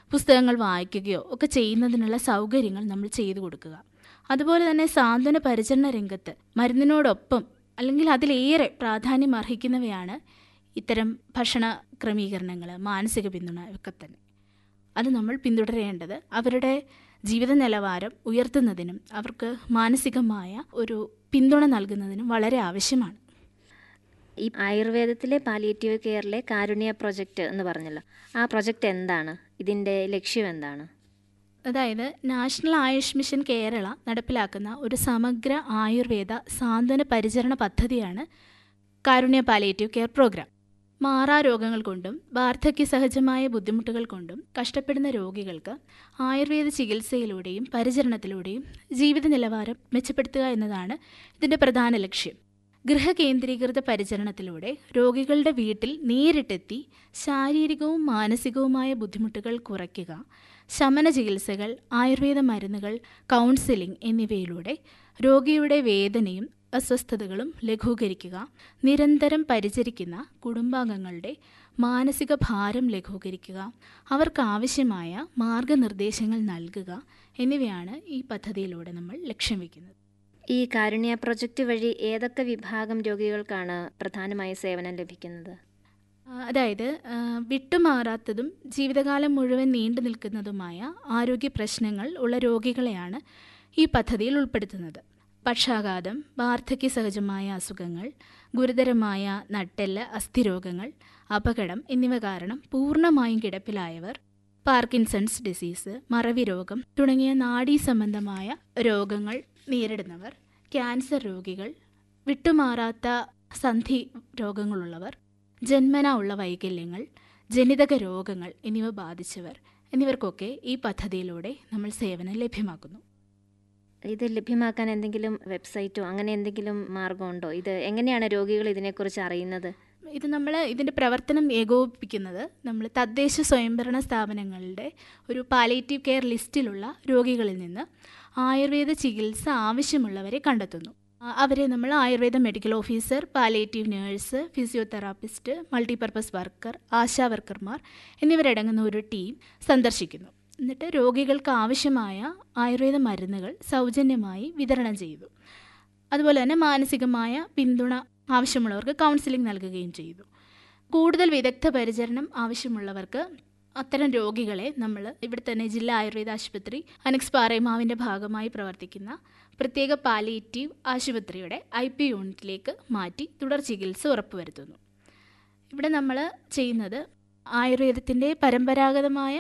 പുസ്തകങ്ങൾ വായിക്കുകയോ ഒക്കെ ചെയ്യുന്നതിനുള്ള സൗകര്യങ്ങൾ നമ്മൾ ചെയ്തു കൊടുക്കുക അതുപോലെ തന്നെ സാന്ത്വന പരിചരണ രംഗത്ത് മരുന്നിനോടൊപ്പം അല്ലെങ്കിൽ അതിലേറെ പ്രാധാന്യം അർഹിക്കുന്നവയാണ് ഇത്തരം ഭക്ഷണ ക്രമീകരണങ്ങൾ മാനസിക പിന്തുണ ഒക്കെ തന്നെ അത് നമ്മൾ പിന്തുടരേണ്ടത് അവരുടെ ജീവിത നിലവാരം ഉയർത്തുന്നതിനും അവർക്ക് മാനസികമായ ഒരു പിന്തുണ നൽകുന്നതിനും വളരെ ആവശ്യമാണ് ഈ ആയുർവേദത്തിലെ പാലിയേറ്റീവ് കെയറിലെ കാരുണ്യ പ്രൊജക്റ്റ് എന്ന് പറഞ്ഞല്ലോ ആ പ്രൊജക്റ്റ് എന്താണ് ഇതിൻ്റെ ലക്ഷ്യം എന്താണ് അതായത് നാഷണൽ ആയുഷ് മിഷൻ കേരള നടപ്പിലാക്കുന്ന ഒരു സമഗ്ര ആയുർവേദ സാന്ത്വന പരിചരണ പദ്ധതിയാണ് കാരുണ്യ പാലിയേറ്റീവ് കെയർ പ്രോഗ്രാം മാറാ രോഗങ്ങൾ കൊണ്ടും വാർദ്ധക്യ സഹജമായ ബുദ്ധിമുട്ടുകൾ കൊണ്ടും കഷ്ടപ്പെടുന്ന രോഗികൾക്ക് ആയുർവേദ ചികിത്സയിലൂടെയും പരിചരണത്തിലൂടെയും ജീവിത നിലവാരം മെച്ചപ്പെടുത്തുക എന്നതാണ് ഇതിൻ്റെ പ്രധാന ലക്ഷ്യം ഗൃഹകേന്ദ്രീകൃത പരിചരണത്തിലൂടെ രോഗികളുടെ വീട്ടിൽ നേരിട്ടെത്തി ശാരീരികവും മാനസികവുമായ ബുദ്ധിമുട്ടുകൾ കുറയ്ക്കുക ശമന ചികിത്സകൾ ആയുർവേദ മരുന്നുകൾ കൗൺസിലിംഗ് എന്നിവയിലൂടെ രോഗിയുടെ വേദനയും അസ്വസ്ഥതകളും ലഘൂകരിക്കുക നിരന്തരം പരിചരിക്കുന്ന കുടുംബാംഗങ്ങളുടെ മാനസിക ഭാരം ലഘൂകരിക്കുക അവർക്കാവശ്യമായ മാർഗനിർദ്ദേശങ്ങൾ നൽകുക എന്നിവയാണ് ഈ പദ്ധതിയിലൂടെ നമ്മൾ ലക്ഷ്യം വയ്ക്കുന്നത് ഈ കാരുണ്യ പ്രൊജക്റ്റ് വഴി ഏതൊക്കെ വിഭാഗം രോഗികൾക്കാണ് പ്രധാനമായി സേവനം ലഭിക്കുന്നത് അതായത് വിട്ടുമാറാത്തതും ജീവിതകാലം മുഴുവൻ നീണ്ടു നിൽക്കുന്നതുമായ ആരോഗ്യ പ്രശ്നങ്ങൾ ഉള്ള രോഗികളെയാണ് ഈ പദ്ധതിയിൽ ഉൾപ്പെടുത്തുന്നത് പക്ഷാഘാതം വാർദ്ധക്യ സഹജമായ അസുഖങ്ങൾ ഗുരുതരമായ നട്ടെല്ല് അസ്ഥിരോഗങ്ങൾ അപകടം എന്നിവ കാരണം പൂർണ്ണമായും കിടപ്പിലായവർ പാർക്കിൻസൺസ് ഡിസീസ് മറവി രോഗം തുടങ്ങിയ നാഡീ സംബന്ധമായ രോഗങ്ങൾ നേരിടുന്നവർ ക്യാൻസർ രോഗികൾ വിട്ടുമാറാത്ത സന്ധി രോഗങ്ങളുള്ളവർ ജന്മന ഉള്ള വൈകല്യങ്ങൾ ജനിതക രോഗങ്ങൾ എന്നിവ ബാധിച്ചവർ എന്നിവർക്കൊക്കെ ഈ പദ്ധതിയിലൂടെ നമ്മൾ സേവനം ലഭ്യമാക്കുന്നു ഇത് ലഭ്യമാക്കാൻ എന്തെങ്കിലും വെബ്സൈറ്റോ അങ്ങനെ എന്തെങ്കിലും മാർഗമുണ്ടോ ഇത് എങ്ങനെയാണ് രോഗികൾ ഇതിനെക്കുറിച്ച് അറിയുന്നത് ഇത് നമ്മൾ ഇതിൻ്റെ പ്രവർത്തനം ഏകോപിപ്പിക്കുന്നത് നമ്മൾ തദ്ദേശ സ്വയംഭരണ സ്ഥാപനങ്ങളുടെ ഒരു പാലേറ്റീവ് കെയർ ലിസ്റ്റിലുള്ള രോഗികളിൽ നിന്ന് ആയുർവേദ ചികിത്സ ആവശ്യമുള്ളവരെ കണ്ടെത്തുന്നു അവരെ നമ്മൾ Ayurveda medical officer palliative nurse physiotherapist multipurpose worker ASHA വർക്കർമാർ എന്നിവരടങ്ങുന്ന ഒരു ടീം സന്ദർശിക്കുന്നു എന്നിട്ട് രോഗികൾക്ക് ആവശ്യമായ ആയുർവേദ മരുന്നുകൾ സൗജന്യമായി വിതരണം ചെയ്തു അതുപോലെ തന്നെ മാനസികമായ പിന്തുണ ആവശ്യമുള്ളവർക്ക് കൗൺസിലിംഗ് നൽകുകയും ചെയ്തു കൂടുതൽ വിദഗ്ധ പരിചരണം ആവശ്യമുള്ളവർക്ക് അത്തരം രോഗികളെ നമ്മൾ ഇവിടെ തന്നെ ജില്ലാ ആയുർവേദ ആശുപത്രി അനക്സ് പാറേമാവിൻ്റെ ഭാഗമായി പ്രവർത്തിക്കുന്ന പ്രത്യേക പാലിയേറ്റീവ് ആശുപത്രിയുടെ ഐ പി യൂണിറ്റിലേക്ക് മാറ്റി തുടർ ചികിത്സ ഉറപ്പുവരുത്തുന്നു ഇവിടെ നമ്മൾ ചെയ്യുന്നത് ആയുർവേദത്തിൻ്റെ പരമ്പരാഗതമായ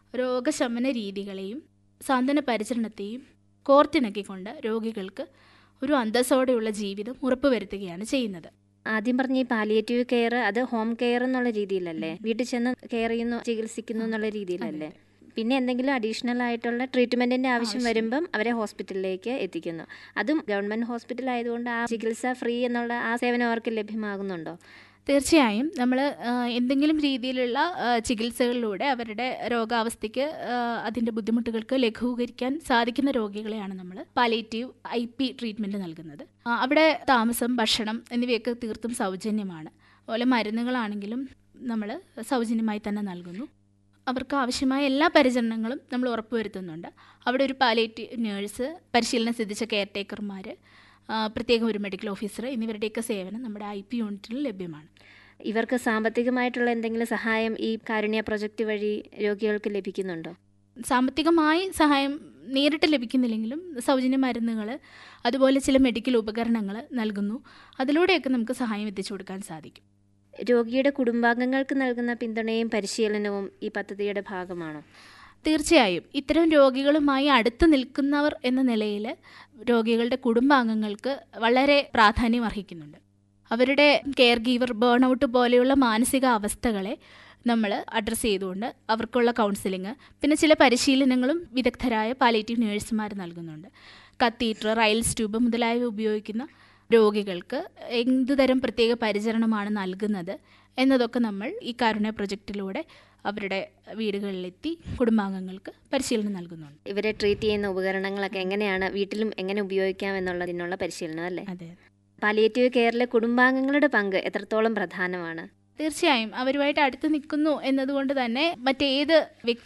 രോഗശമന രീതികളെയും സാന്ത്വന പരിചരണത്തെയും കോർത്തിണക്കിക്കൊണ്ട് രോഗികൾക്ക് ഒരു അന്തസ്സോടെയുള്ള ജീവിതം ഉറപ്പുവരുത്തുകയാണ് ചെയ്യുന്നത് ആദ്യം പറഞ്ഞ ഈ പാലിയേറ്റീവ് കെയർ അത് ഹോം കെയർ എന്നുള്ള രീതിയിലല്ലേ വീട്ടിൽ ചെന്ന് കെയർ ചെയ്യുന്നു ചികിത്സിക്കുന്നു എന്നുള്ള രീതിയിലല്ലേ പിന്നെ എന്തെങ്കിലും അഡീഷണൽ ആയിട്ടുള്ള ട്രീറ്റ്മെന്റിന്റെ ആവശ്യം വരുമ്പം അവരെ ഹോസ്പിറ്റലിലേക്ക് എത്തിക്കുന്നു അതും ഗവൺമെന്റ് ഹോസ്പിറ്റൽ ആയതുകൊണ്ട് ആ ചികിത്സ ഫ്രീ എന്നുള്ള ആ സേവനം അവർക്ക് ലഭ്യമാകുന്നുണ്ടോ തീർച്ചയായും നമ്മൾ എന്തെങ്കിലും രീതിയിലുള്ള ചികിത്സകളിലൂടെ അവരുടെ രോഗാവസ്ഥയ്ക്ക് അതിൻ്റെ ബുദ്ധിമുട്ടുകൾക്ക് ലഘൂകരിക്കാൻ സാധിക്കുന്ന രോഗികളെയാണ് നമ്മൾ പാലേറ്റീവ് ഐ പി ട്രീറ്റ്മെൻറ്റ് നൽകുന്നത് അവിടെ താമസം ഭക്ഷണം എന്നിവയൊക്കെ തീർത്തും സൗജന്യമാണ് അതുപോലെ മരുന്നുകളാണെങ്കിലും നമ്മൾ സൗജന്യമായി തന്നെ നൽകുന്നു അവർക്ക് ആവശ്യമായ എല്ലാ പരിചരണങ്ങളും നമ്മൾ ഉറപ്പുവരുത്തുന്നുണ്ട് അവിടെ ഒരു പാലേറ്റീവ് നേഴ്സ് പരിശീലനം സിദ്ധിച്ച കെയർ ടേക്കർമാർ പ്രത്യേകം ഒരു മെഡിക്കൽ ഓഫീസർ എന്നിവരുടെയൊക്കെ സേവനം നമ്മുടെ ഐ പി യൂണിറ്റിൽ ലഭ്യമാണ് ഇവർക്ക് സാമ്പത്തികമായിട്ടുള്ള എന്തെങ്കിലും സഹായം ഈ കാരുണ്യ പ്രൊജക്റ്റ് വഴി രോഗികൾക്ക് ലഭിക്കുന്നുണ്ടോ സാമ്പത്തികമായി സഹായം നേരിട്ട് ലഭിക്കുന്നില്ലെങ്കിലും സൗജന്യ മരുന്നുകൾ അതുപോലെ ചില മെഡിക്കൽ ഉപകരണങ്ങൾ നൽകുന്നു അതിലൂടെയൊക്കെ നമുക്ക് സഹായം എത്തിച്ചു കൊടുക്കാൻ സാധിക്കും രോഗിയുടെ കുടുംബാംഗങ്ങൾക്ക് നൽകുന്ന പിന്തുണയും പരിശീലനവും ഈ പദ്ധതിയുടെ ഭാഗമാണോ തീർച്ചയായും ഇത്തരം രോഗികളുമായി അടുത്ത് നിൽക്കുന്നവർ എന്ന നിലയിൽ രോഗികളുടെ കുടുംബാംഗങ്ങൾക്ക് വളരെ പ്രാധാന്യം അർഹിക്കുന്നുണ്ട് അവരുടെ കെയർ ഗീവർ ബേൺ ഔട്ട് പോലെയുള്ള മാനസിക അവസ്ഥകളെ നമ്മൾ അഡ്രസ്സ് ചെയ്തുകൊണ്ട് അവർക്കുള്ള കൗൺസിലിംഗ് പിന്നെ ചില പരിശീലനങ്ങളും വിദഗ്ധരായ പാലേറ്റീവ് നേഴ്സുമാർ നൽകുന്നുണ്ട് കത്തീറ്റർ റൈൽസ് ട്യൂബ് മുതലായവ ഉപയോഗിക്കുന്ന രോഗികൾക്ക് എന്തുതരം പ്രത്യേക പരിചരണമാണ് നൽകുന്നത് എന്നതൊക്കെ നമ്മൾ ഈ കാരുണ്യ പ്രൊജക്റ്റിലൂടെ അവരുടെ വീടുകളിലെത്തി കുടുംബാംഗങ്ങൾക്ക് പരിശീലനം നൽകുന്നുണ്ട് ഇവരെ ട്രീറ്റ് ചെയ്യുന്ന ഉപകരണങ്ങളൊക്കെ എങ്ങനെയാണ് വീട്ടിലും എങ്ങനെ ഉപയോഗിക്കാം എന്നുള്ളതിനുള്ള പരിശീലനം അല്ലേ അതെ പാലിയേറ്റീവ് കെയറിലെ കുടുംബാംഗങ്ങളുടെ പങ്ക് എത്രത്തോളം പ്രധാനമാണ് തീർച്ചയായും അവരുമായിട്ട് അടുത്ത് നിൽക്കുന്നു എന്നതുകൊണ്ട് തന്നെ മറ്റേത് വ്യക്തി